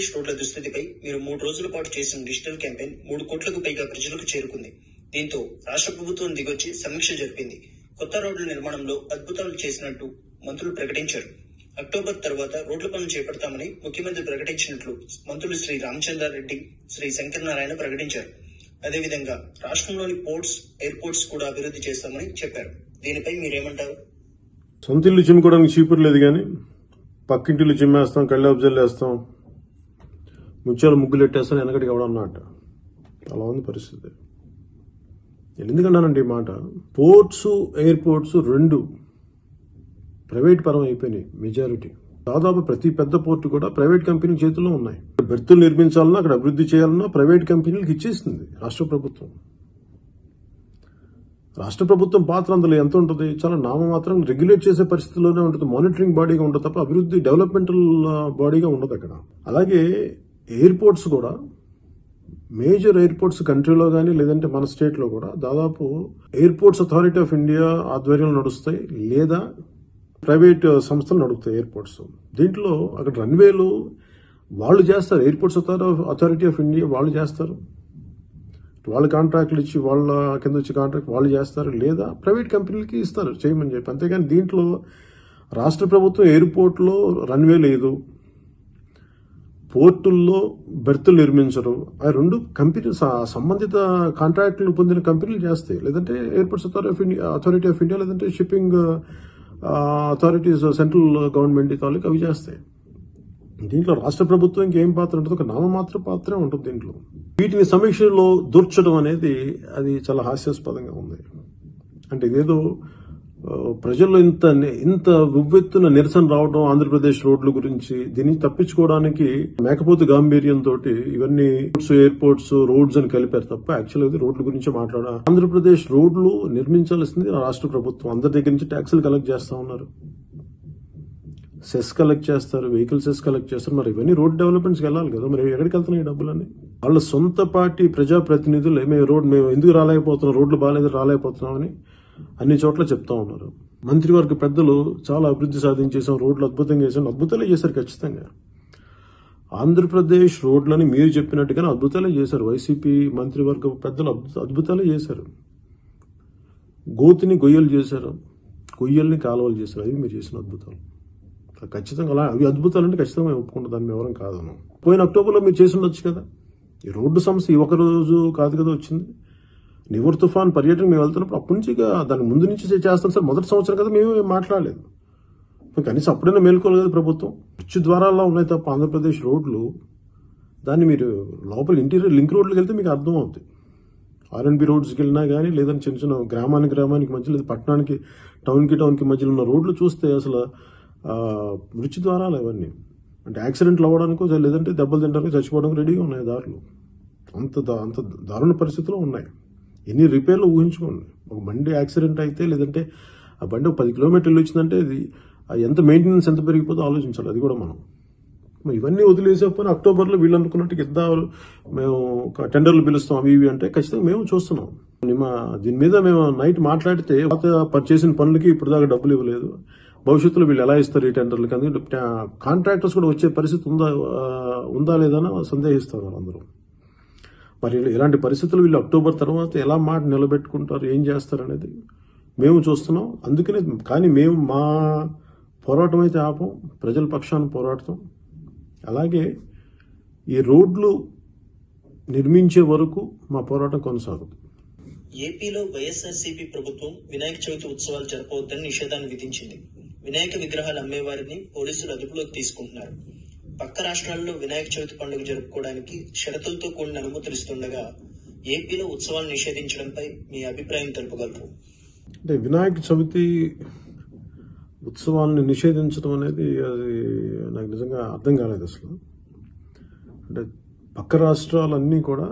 ఆంధ్రప్రదేశ్ రోడ్ల దుస్థితిపై మీరు మూడు రోజుల పాటు చేసిన డిజిటల్ క్యాంపెయిన్ మూడు కోట్లకు పైగా ప్రజలకు చేరుకుంది దీంతో రాష్ట్ర ప్రభుత్వం దిగొచ్చి సమీక్ష జరిపింది కొత్త రోడ్ల నిర్మాణంలో అద్భుతాలు చేసినట్టు మంత్రులు ప్రకటించారు అక్టోబర్ తర్వాత రోడ్ల పనులు చేపడతామని ముఖ్యమంత్రి ప్రకటించినట్లు మంత్రులు శ్రీ రామచంద్రారెడ్డి శ్రీ శంకర్ నారాయణ ప్రకటించారు అదేవిధంగా రాష్ట్రంలోని పోర్ట్స్ ఎయిర్పోర్ట్స్ కూడా అభివృద్ధి చేస్తామని చెప్పారు దీనిపై మీరేమంటారు సొంత ఇల్లు చిమ్ముకోవడానికి చీపురు లేదు కానీ పక్కింటిల్లు చిమ్మేస్తాం కళ్ళాపు జల్లేస్తాం ముత్యాలు ముగ్గులు పెట్టేస్తాం వెనకటికి ఎవడన్నట్ట అలా ఉంది పరిస్థితి నేను ఎందుకన్నానండి ఈ మాట పోర్ట్స్ ఎయిర్పోర్ట్స్ రెండు ప్రైవేట్ పరం అయిపోయినాయి మెజారిటీ దాదాపు ప్రతి పెద్ద పోర్టు కూడా ప్రైవేట్ కంపెనీ చేతుల్లో ఉన్నాయి బెర్తులు నిర్మించాలన్నా అక్కడ అభివృద్ధి చేయాలన్నా ప్రైవేట్ కంపెనీలకు ఇచ్చేసింది రాష్ట్ర ప్రభుత్వం రాష్ట్ర ప్రభుత్వం పాత్ర అందులో ఎంత ఉంటుంది చాలా నామమాత్రం రెగ్యులేట్ చేసే పరిస్థితిలోనే ఉంటుంది మానిటరింగ్ బాడీగా ఉంటుంది తప్ప అభివృద్ధి డెవలప్మెంటల్ బాడీగా ఉండదు అక్కడ అలాగే ఎయిర్పోర్ట్స్ కూడా మేజర్ ఎయిర్పోర్ట్స్ కంట్రీలో కానీ లేదంటే మన స్టేట్లో కూడా దాదాపు ఎయిర్పోర్ట్స్ అథారిటీ ఆఫ్ ఇండియా ఆధ్వర్యంలో నడుస్తాయి లేదా ప్రైవేట్ సంస్థలు నడుపుతాయి ఎయిర్పోర్ట్స్ దీంట్లో అక్కడ రన్వేలు వాళ్ళు చేస్తారు ఎయిర్పోర్ట్స్ అథారిటీ ఆఫ్ ఇండియా వాళ్ళు చేస్తారు వాళ్ళు కాంట్రాక్ట్లు ఇచ్చి వాళ్ళ కింద వచ్చి కాంట్రాక్ట్ వాళ్ళు చేస్తారు లేదా ప్రైవేట్ కంపెనీలకి ఇస్తారు చేయమని చెప్పి అంతేగాని దీంట్లో రాష్ట్ర ప్రభుత్వం ఎయిర్పోర్ట్లో రన్వే లేదు పోర్టుల్లో బెర్తులు నిర్మించరు ఆ రెండు కంపెనీ స- సంబంధిత కాంట్రాక్టులు పొందిన కంపెనీలు చేస్తాయి లేదంటే airports authority of India authority of India లేదంటే షిప్పింగ్ అథారిటీస్ సెంట్రల్ గవర్నమెంట్ తాలూకు అవి చేస్తాయి దీంట్లో రాష్ట్ర ప్రభుత్వానికి ఏం పాత్ర ఉంటుంది ఒక నామమాత్ర పాత్రే ఉంటుంది దీంట్లో వీటిని సమీక్షలో దూర్చడం అనేది అది చాలా హాస్యాస్పదంగా ఉంది అంటే ఇదేదో ఆ, ప్రజల్లో ఇంత ఇంత ఉవ్వెత్తున నిరసన రావడం ఆంధ్రప్రదేశ్ రోడ్ల గురించి దీన్ని తప్పించుకోవడానికి మేకపోతు గాంభీర్యంతో ఇవన్నీ రోడ్స్ ఎయిర్పోర్ట్స్ రోడ్స్ అని కలిపారు తప్ప యాక్చువల్ ఇది రోడ్ల గురించి మాట్లాడ ఆంధ్రప్రదేశ్ రోడ్లు నిర్మించాల్సింది రాష్ట్ర ప్రభుత్వం అందరి దగ్గర నుంచి ట్యాక్సులు కలెక్ట్ చేస్తా ఉన్నారు సెస్ కలెక్ట్ చేస్తారు వెహికల్ సెస్ కలెక్ట్ చేస్తారు మరి ఇవన్నీ రోడ్ డెవలప్మెంట్స్కి వెళ్ళాలి కదా మరి ఎక్కడికి వెళ్తున్నాయి ఈ డబ్బులన్నీ వాళ్ళ సొంత పార్టీ ప్రజాప్రతినిధులు మేము రోడ్ మేము ఎందుకు రాలేకపోతున్నాం రోడ్లు బాగాలేదు రాలేకపోతున్నామని అన్ని చోట్ల చెప్తా ఉన్నారు మంత్రివర్గ పెద్దలు చాలా అభివృద్ధి సాధించేసాం రోడ్లు అద్భుతంగా చేసాం అద్భుతాలే చేశారు ఖచ్చితంగా ఆంధ్రప్రదేశ్ రోడ్లని మీరు చెప్పినట్టుగానే అద్భుతాలే చేశారు వైసీపీ మంత్రివర్గ పెద్దలు అద్భుత- అద్భుతాలే చేశారు గోతిని గొయ్యలు చేశారు గొయ్యల్ని కాలువలు చేశారు అవి మీరు చేసిన అద్భుతాలు ఖచ్చితంగా అలా అవి అద్భుతాలు అంటే ఖచ్చితంగా మేము ఒప్పుకుంటాం దాన్ని మేము ఎవరం కాదను పోయిన అక్టోబర్లో మీరు చేసి ఉండొచ్చు కదా ఈ రోడ్డు సమస్య ఈ ఒక రోజు కాదు కదా వచ్చింది నివర్ తుఫాన్ పర్యటన మేము వెళ్తున్నప్పుడు అప్పటి నుంచి ఇక దాని ముందు నుంచి చేస్తాం సార్ మొదటి సంవత్సరం కదా మేము ఏం మాట్లాడలేదు మరి కనీసం అప్పుడైనా మేల్కోలేదు కదా ప్రభుత్వం వచ్చి ద్వారాల్లో ఉన్నాయి తప్ప ఆంధ్రప్రదేశ్ రోడ్లు దాన్ని మీరు లోపల ఇంటీరియర్ లింక్ రోడ్లకు వెళ్తే మీకు అర్థం అవుతుంది ఆర్ఎన్బి రోడ్స్కి వెళ్ళినా కానీ లేదంటే చిన్న చిన్న గ్రామానికి గ్రామానికి మధ్య లేదా పట్టణానికి టౌన్కి టౌన్కి మధ్యలో ఉన్న రోడ్లు చూస్తే అసలు ఆ, మృత్యు ద్వారాలు అవన్నీ అంటే యాక్సిడెంట్లు అవ్వడానికో లేదంటే దెబ్బలు తినడానికి చచ్చిపోవడానికి రెడీగా ఉన్నాయి దారులు అంత దా- అంత దారుణ పరిస్థితుల్లో ఉన్నాయి ఎన్ని రిపేర్లు ఊహించుకోండి ఒక బండి యాక్సిడెంట్ అయితే లేదంటే ఆ బండి ఒక పది కిలోమీటర్లు వచ్చిందంటే ఇది ఆ ఎంత మెయింటెనెన్స్ ఎంత పెరిగిపోతుందో ఆలోచించాలి అది కూడా మనం మరి ఇవన్నీ వదిలేసేపోయిన అక్టోబర్లో వీళ్ళు అనుకున్నట్టు ఇద్దాం మేము ఒక టెండర్లు పిలుస్తాం అవి ఇవి అంటే ఖచ్చితంగా మేము చూస్తున్నాం మా దీని మీద మేము నైట్ మాట్లాడితే పాత ప- చేసిన పనులకి ఇప్పుడు దాకా డబ్బులు ఇవ్వలేదు భవిష్యత్తులో వీళ్ళు ఎలా ఇస్తారు ఈ టెండర్లకి అందుకే కాంట్రాక్టర్స్ కూడా వచ్చే పరిస్థితి ఉందా ఆ, ఉందా లేదా అని సందేహిస్తున్నారు అందరూ మరి ఇలాంటి పరిస్థితులు వీళ్ళు అక్టోబర్ తర్వాత ఎలా మాట నిలబెట్టుకుంటారు ఏం చేస్తారు అనేది మేము చూస్తున్నాం అందుకనే కానీ మేము మా పోరాటం అయితే ఆపం ప్రజల పక్షాన పోరాడతాం అలాగే ఈ రోడ్లు నిర్మించే వరకు మా పోరాటం కొనసాగుతుంది ఏపీలో వైఎస్ఆర్సీపీ ప్రభుత్వం వినాయక చవితి ఉత్సవాలు జరపవద్దని నిషేధాన్ని విధించింది వినాయక విగ్రహాలు అమ్మేవారిని పోలీసులు అదుపులోకి తీసుకుంటున్నారు పక్క రాష్ట్రాల్లో వినాయక చవితి పండుగ జరుపుకోవడానికి షరతులతో కూడిన అనుమతులు ఇస్తుండగా ఏపీలో ఉత్సవాలు నిషేధించడంపై మీ అభిప్రాయం తెలుపగలరు అంటే వినాయక చవితి ఉత్సవాలను నిషేధించడం అనేది అది నాకు నిజంగా అర్థం కాలేదు అసలు అంటే పక్క రాష్ట్రాలన్నీ కూడా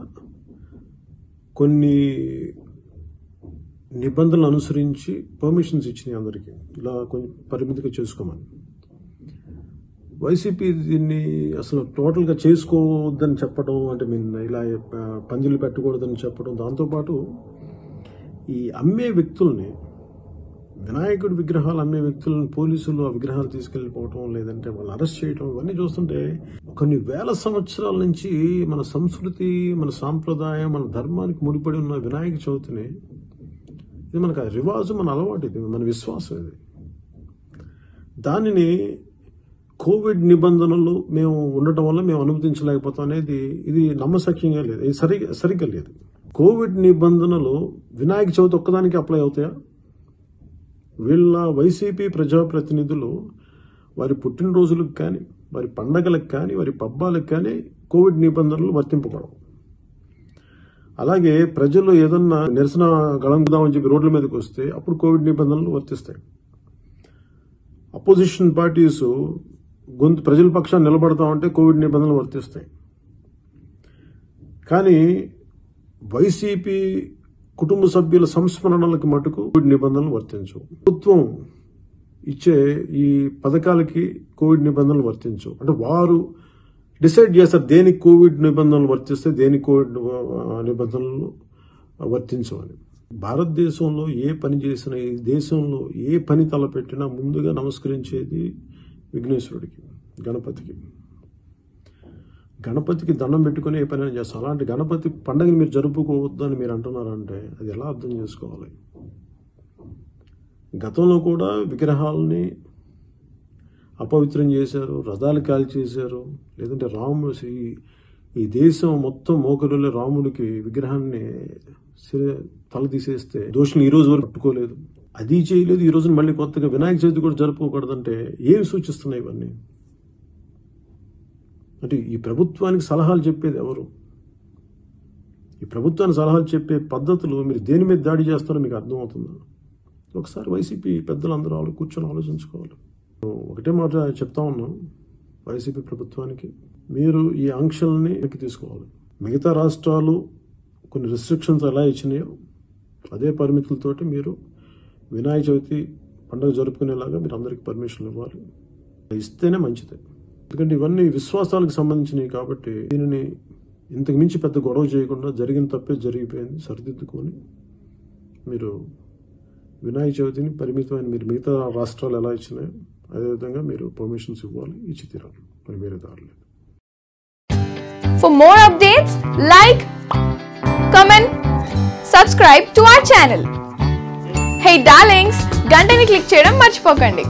కొన్ని నిబంధనలు అనుసరించి పర్మిషన్స్ ఇచ్చినాయి అందరికీ ఇలా కొంచెం పరిమితిగా చేసుకోమని వైసీపీ దీన్ని అసలు టోటల్గా చేసుకోవద్దని చెప్పడం అంటే మీన్ ఇలా ఆ, పందిళ్ళు పెట్టకూడదని చెప్పడం దాంతోపాటు ఈ అమ్మే వ్యక్తుల్ని వినాయకుడి విగ్రహాలు అమ్మే వ్యక్తులను పోలీసులు ఆ విగ్రహాలు తీసుకెళ్లిపోవటం లేదంటే వాళ్ళని అరెస్ట్ చేయటం ఇవన్నీ చూస్తుంటే కొన్ని వేల సంవత్సరాల నుంచి మన సంస్కృతి మన సాంప్రదాయం మన ధర్మానికి ముడిపడి ఉన్న వినాయక చవితిని ఇది మనకు ఆ రివాజు మన అలవాటు ఇది మన విశ్వాసం ఇది దానిని కోవిడ్ నిబంధనలు మేము ఉండటం వల్ల మేము అనుమతించలేకపోతాం అనేది ఇది నమ్మశక్యంగా లేదు ఇది సరి సరిగ్గా లేదు కోవిడ్ నిబంధనలు వినాయక చవితి ఒక్కదానికి అప్లై అవుతాయా వీళ్ళ వైసీపీ ప్రజాప్రతినిధులు వారి పుట్టినరోజులకు కానీ వారి పండగలకు కానీ వారి పబ్బాలకు కానీ కోవిడ్ నిబంధనలు వర్తింపబడవు అలాగే ప్రజలు ఏదన్నా నిరసన గళందామని చెప్పి రోడ్ల మీదకి వస్తే అప్పుడు కోవిడ్ నిబంధనలు వర్తిస్తాయి అపోజిషన్ పార్టీస్ గొంతు ప్రజల పక్షాన్ని నిలబడతామంటే కోవిడ్ నిబంధనలు వర్తిస్తాయి కానీ వైసీపీ కుటుంబ సభ్యుల సంస్మరణలకు మటుకు కోవిడ్ నిబంధనలు వర్తించవు ప్రభుత్వం ఇచ్చే ఈ పథకాలకి కోవిడ్ నిబంధనలు వర్తించవు అంటే వారు డిసైడ్ చేస్తారు దేనికి కోవిడ్ నిబంధనలు వర్తిస్తే దేనికి కోవిడ్ ఆ, నిబంధనలు వర్తించవు అని భారతదేశంలో ఏ పని చేసినా ఈ దేశంలో ఏ పని తలపెట్టినా ముందుగా నమస్కరించేది విఘ్నేశ్వరుడికి గణపతికి గణపతికి దండం పెట్టుకుని ఏ పని చేస్తాం అలాంటి గణపతి పండుగని మీరు జరుపుకోవద్దని మీరు అంటున్నారంటే అది ఎలా అర్థం చేసుకోవాలి గతంలో కూడా విగ్రహాలని అపవిత్రం చేశారు రథాలు కాల్ చేశారు లేదంటే రాముడు ఈ ఈ దేశం మొత్తం మోకరులే రాముడికి విగ్రహాన్ని సిర- తల తీసేస్తే దోషులు ఈ రోజు వరకు పట్టుకోలేదు అది చేయలేదు ఈ రోజున మళ్ళీ కొత్తగా వినాయక చవితి కూడా జరుపుకోకూడదంటే ఏం సూచిస్తున్నాయి ఇవన్నీ అంటే ఈ ప్రభుత్వానికి సలహాలు చెప్పేది ఎవరు ఈ ప్రభుత్వానికి సలహాలు చెప్పే పద్ధతులు మీరు దేని మీద దాడి చేస్తారో మీకు అర్థమవుతుందా ఒకసారి వైసీపీ పెద్దలు అందరూ ఆలో కూర్చొని ఆలోచించుకోవాలి ఒకటే మాట చెప్తా ఉన్నాం వైసీపీ ప్రభుత్వానికి మీరు ఈ ఆంక్షల్ని వెనక్కి తీసుకోవాలి మిగతా రాష్ట్రాలు కొన్ని రెస్ట్రిక్షన్స్ ఎలా ఇచ్చినాయో అదే పరిమితులతోటి మీరు వినాయక చవితి పండుగ జరుపుకునేలాగా మీరు అందరికీ పర్మిషన్ ఇవ్వాలి ఇస్తేనే మంచిది ఎందుకంటే ఇవన్నీ విశ్వాసాలకు సంబంధించినవి కాబట్టి దీనిని ఇంతకు మించి పెద్ద గొడవ చేయకుండా జరిగిన తప్పే జరిగిపోయింది సరిదిద్దుకొని మీరు వినాయక చవితిని పరిమితమైన మీరు మిగతా రాష్ట్రాలు ఎలా ఇచ్చినాయో అదేవిధంగా మీరు పర్మిషన్స్ ఇవ్వాలి ఇచ్చి తీరాలి మరి వేరే దారి లేదు For more updates, like, comment, subscribe to our channel. Hey darlings, గంటని click చేయడం మర్చిపోకండి